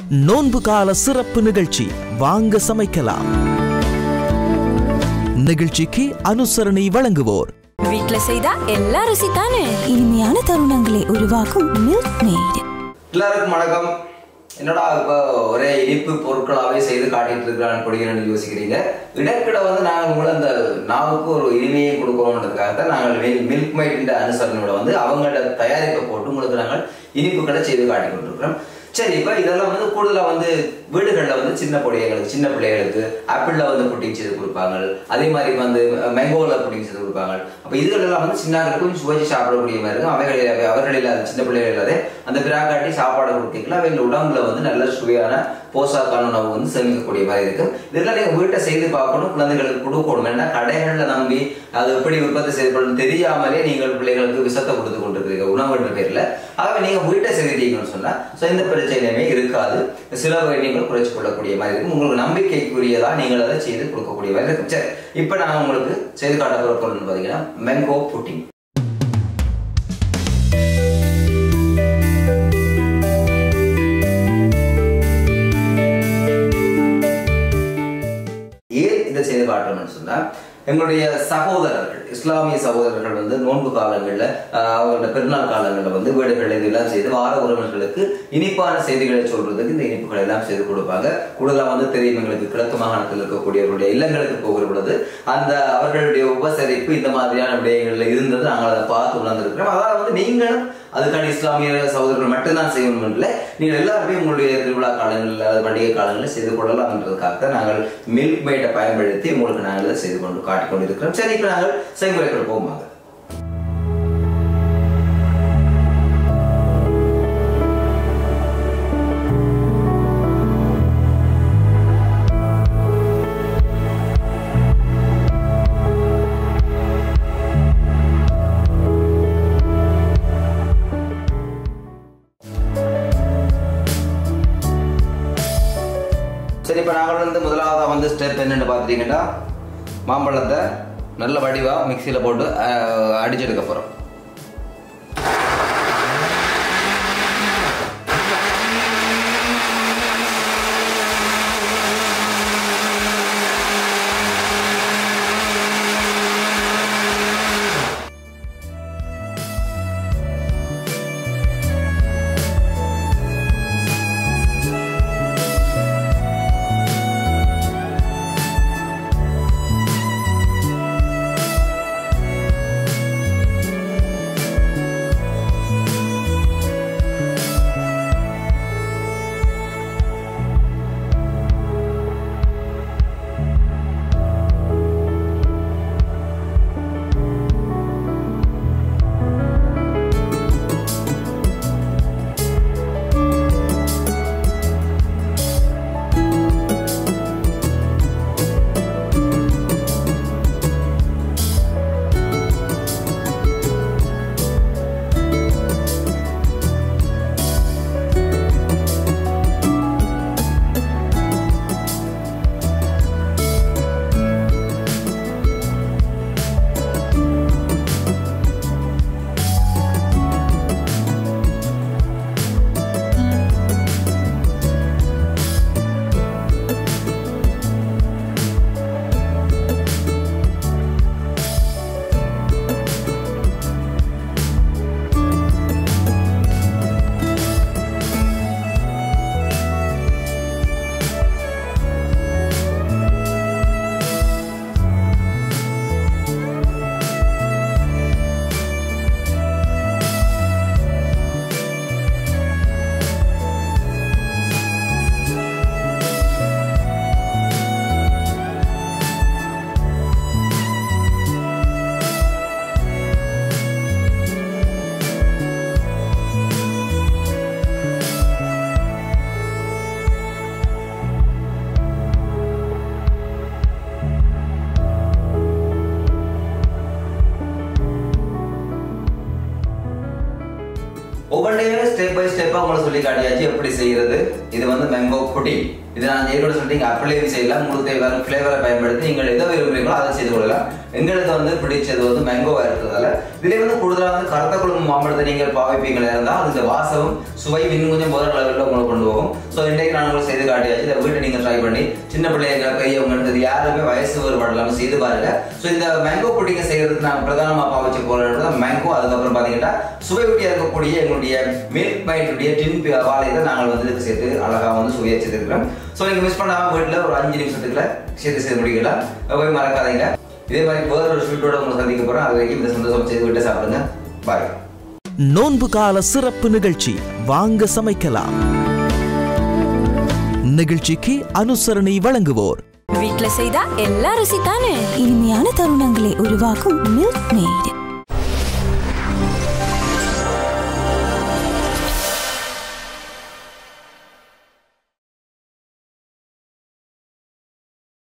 நோன்பு கால சிறப்பு நிகழ்ச்சி வாங்க சமைக்கலாம் நிகழ்ச்சிக்கு அனுசரணை வழங்குவோர் வீட்ல செய்தா எல்லா ருசி தானே இனிமையான தருணங்களை உருவாக்கும் மில்க் மேட் எல்லாருக்கும் வணக்கம் என்னடா இப்போ ஒரே இனிப்பு பொருட்களாவே செய்து காட்டிட்டு இருக்கிறான்னு கொடுக்கிறேன்னு யோசிக்கிறீங்க இடக்கிட வந்து நாங்கள் உங்களை அந்த நாவுக்கு ஒரு இனிமையை கொடுக்கணுன்றதுக்காக தான் நாங்கள் மில் மில்க் மைட் அனுசரணையோட வந்து அவங்களோட தயாரிப்பை போட்டு உங்களுக்கு நாங்கள் இனிப்புகளை செய்து காட்டி கொண்டிருக்கிறோம் சரி இப்போ இதெல்லாம் வந்து கூடுதலாக வந்து வீடுகளில் வந்து சின்ன பிள்ளைகளுக்கு சின்ன பிள்ளைகளுக்கு ஆப்பிளில் வந்து புட்டிங் செய்து கொடுப்பாங்க அதே மாதிரி வந்து மேங்கோவில் புட்டிங் செய்து கொடுப்பாங்க அப்போ இதுகளெல்லாம் வந்து சின்னங்களுக்கு கொஞ்சம் சுவைச்சு சாப்பிடக்கூடிய மாதிரி இருக்கும் அவைகளில் அவர்களில் அது சின்ன பிள்ளைகள் இல்லாத அந்த பிராக்காட்டி சாப்பாடு கொடுத்தீங்களா அவைகள் உடம்புல வந்து நல்ல சுவையான போசாக்கான உணவு வந்து சேமிக்கக்கூடிய மாதிரி இருக்கும் இதெல்லாம் நீங்கள் வீட்டை செய்து பார்க்கணும் குழந்தைகளுக்கு கொடுக்கணும் ஏன்னா கடைகளில் நம்பி அது எப்படி உற்பத்தி செய்யப்படும் தெரியாமலே நீங்கள் பிள்ளைகளுக்கு விஷத்தை கொடுத்து கொண்டிருக்கிறீங்க உணவுன்ற பேரில் ஆகவே நீங்கள் வீட்டை செய்தீங்கன்னு சொன்னால் ஸோ எந்த பிரச்சனையுமே இருக்காது சில வகை நீங்கள் குறைச்சு கொள்ளக்கூடிய மாதிரி இருக்கும் உங்களுக்கு நம்பிக்கைக்குரியதா நீங்கள் அதை செய்து கொடுக்கக்கூடிய மாதிரி இருக்கும் சரி இப்போ நான் உங்களுக்கு செய்து காட்ட போகிற பொருள்னு பார்த்தீங்கன்னா மெங்கோ புட்டிங் ஏன் இதை செய்து காட்டணும்னு சொன்னா எங்களுடைய சகோதரர்கள் இஸ்லாமிய சகோதரர்கள் வந்து நோன்பு காலங்களில் அவங்களோட பெருநாள் காலங்களில் வந்து வீடுகளில் இதெல்லாம் செய்து வார உறவினர்களுக்கு இனிப்பான செய்திகளை சொல்றதுக்கு இந்த இனிப்புகளை எல்லாம் செய்து கொடுப்பாங்க கூடுதலாக வந்து தெரியும் எங்களுக்கு கிழக்கு மாகாணத்தில் இருக்கக்கூடியவர்களுடைய இல்லங்களுக்கு போகிற பொழுது அந்த அவர்களுடைய உபசரிப்பு இந்த மாதிரியான விடயங்கள்ல இருந்தது நாங்கள் அதை பார்த்து உணர்ந்திருக்கிறோம் அதாவது வந்து நீங்களும் அதுக்கான இஸ்லாமிய சகோதரர்கள் மட்டும்தான் செய்யணும் இல்லை நீங்கள் எல்லாருமே உங்களுடைய திருவிழா காலங்களில் அல்லது பண்டிகை காலங்களில் செய்து கொள்ளலாம்ன்றதுக்காக தான் நாங்கள் மில்க் மேட்டை பயன்படுத்தி உங்களுக்கு நாங்கள் இதை செய்து கொண்டு காட்டிக் கொண்டிருக்கிறோம் சரி இப்போ நாங்கள் செய்முறைகள் போகுமாங்க சரி இப்போ நாங்கள் வந்து முதலாவதாக வந்து ஸ்டெப் என்னென்னு பார்த்துட்டீங்கன்னா மாம்பழத்தை நல்ல வடிவாக மிக்சியில் போட்டு அஹ், அடிச்செடுக்க போகிறோம் ஒவ்வொன்றையுமே ஸ்டெப் பை ஸ்டெப்பாக உங்களை சொல்லி காட்டியாச்சு எப்படி செய்யறது இது வந்து மேங்கோ புட்டிங் இது நான் ஏற்கனவே சொல்லிட்டு அப்ளை செய்யலாம் உங்களுக்கு தேவையான ஃப்ளேவரை பயன்படுத்தி நீங்கள் எதை விரும்புறீங்களோ அதை செய்து கொள்ளலாம் எங்களுக்கு வந்து பிடிச்சது வந்து மேங்கோவா இருக்கிறதால இதுல வந்து கூடுதலாக வந்து கருத்த குழும்பு மாம்பழத்தை நீங்கள் பாவிப்பீங்களா இருந்தால் அந்த வாசமும் சுவை இன்னும் கொஞ்சம் முதல் அளவில் உங்களை கொண்டு போகும் ஸோ இன்றைக்கு நான் உங்களுக்கு செய்து காட்டியாச்சு இதை வீட்டை நீங்கள் ட்ரை பண்ணி சின்ன பிள்ளைங்க பெரியவங்கன்றது யாருமே வயசு வேறுபாடு இல்லாமல் செய்து பாருங்க ஸோ இந்த மேங்கோ புட்டிங்க செய்யறதுக்கு நான் பிரதானமாக பாவிச்சு போகிறது மேங்கோ அதுக்கப்புறம் பார்த்தீங்கன்னா சுவையூட்டியாக இருக்கக்கூடிய எங்களுடைய மில்க் மைட்டுடைய டின் வாழையை நாங்கள் வந்து இதுக்கு சேர்த்து அழகாக வந்து சுவையை செய்திருக்கிறோம் ஸோ நீங்கள் மிஸ் பண்ணாமல் வீட்டில் ஒரு அஞ்சு நிமிஷத்துக்குள்ள சேர்த்து செய்து முடிக்கலாம் போய் மறக்காதீங்க இதே மாதிரி வேற ஒரு ஸ்வீட்டோட உங்களை சந்திக்க போகிறோம் அது வரைக்கும் இந்த சந்தோஷம் செய்து விட்டு சாப்பிடுங்க பாய் நோன்பு கால சிறப்பு நிகழ்ச்சி வாங்க சமைக்கலாம் நிகழ்ச்சிக்கு அனுசரணை வழங்குவோர் வீட்ல செய்தா எல்லா ருசி தானே இனிமையான தருணங்களை உருவாக்கும் மில்க் மேட்